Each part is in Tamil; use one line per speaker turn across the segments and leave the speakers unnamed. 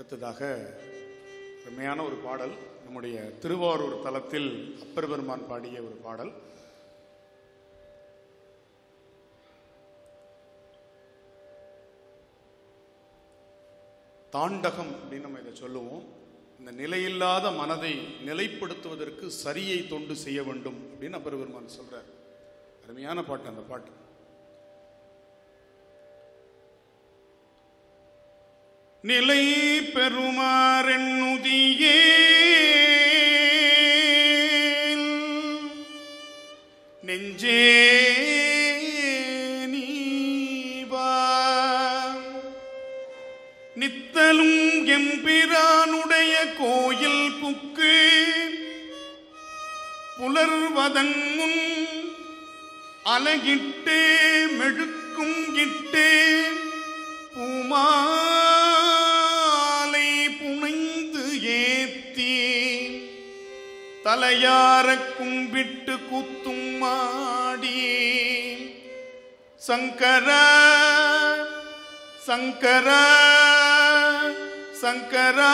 அடுத்ததாக அருமையான ஒரு பாடல் நம்முடைய திருவாரூர் தலத்தில் அப்பர் பெருமான் பாடிய ஒரு பாடல் தாண்டகம் அப்படின்னு நம்ம இதை சொல்லுவோம் இந்த நிலையில்லாத மனதை நிலைப்படுத்துவதற்கு சரியை தொண்டு செய்ய வேண்டும் அப்படின்னு அப்பர் பெருமான் சொல்றார் அருமையான பாட்டு அந்த பாட்டு நிலை பெறுமாறென்னுதியே நெஞ்சே நீ வா நித்தலும் எம்பிரானுடைய கோயில் புக்கு புலர்வதன் முன் அலகிட்டே மெழுக்கும் இட்டே பூமாலை புனைந்து ஏத்தி தலையார கும்பிட்டு குத்தும் மாடி சங்கரா சங்கரா சங்கரா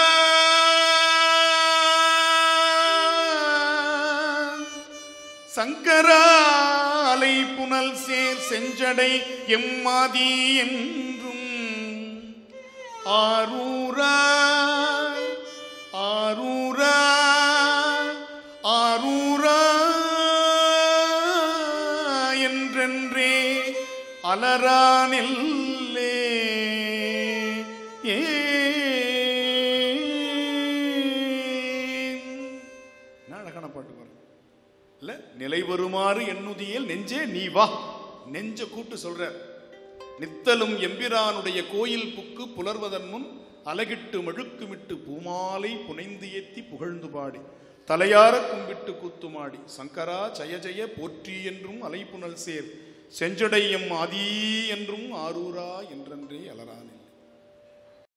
சங்கராலை புனல் சேர் செஞ்சடை எம்மாதி என்றும் ஆரூரா ஆரூரா ஆரூரா என்றென்றே அலரானில்லே ஏன் என்ன அழகான பாட்டு பாருங்க இல்ல நிலை வருமாறு எண்ணுதியல் நெஞ்சே நீ வா நெஞ்ச கூட்டு சொல்ற நித்தலும் எம்பிரானுடைய கோயில் புக்கு புலர்வதன் முன் அலகிட்டு மழுக்குமிட்டு பூமாலை புனைந்து ஏத்தி புகழ்ந்து பாடி தலையார கும்பிட்டு கூத்துமாடி சங்கரா ஜய ஜய போற்றி என்றும் அலைப்புணல் சேர் செஞ்சடையம் ஆதி என்றும் ஆரூரா என்றென்றே அலரானே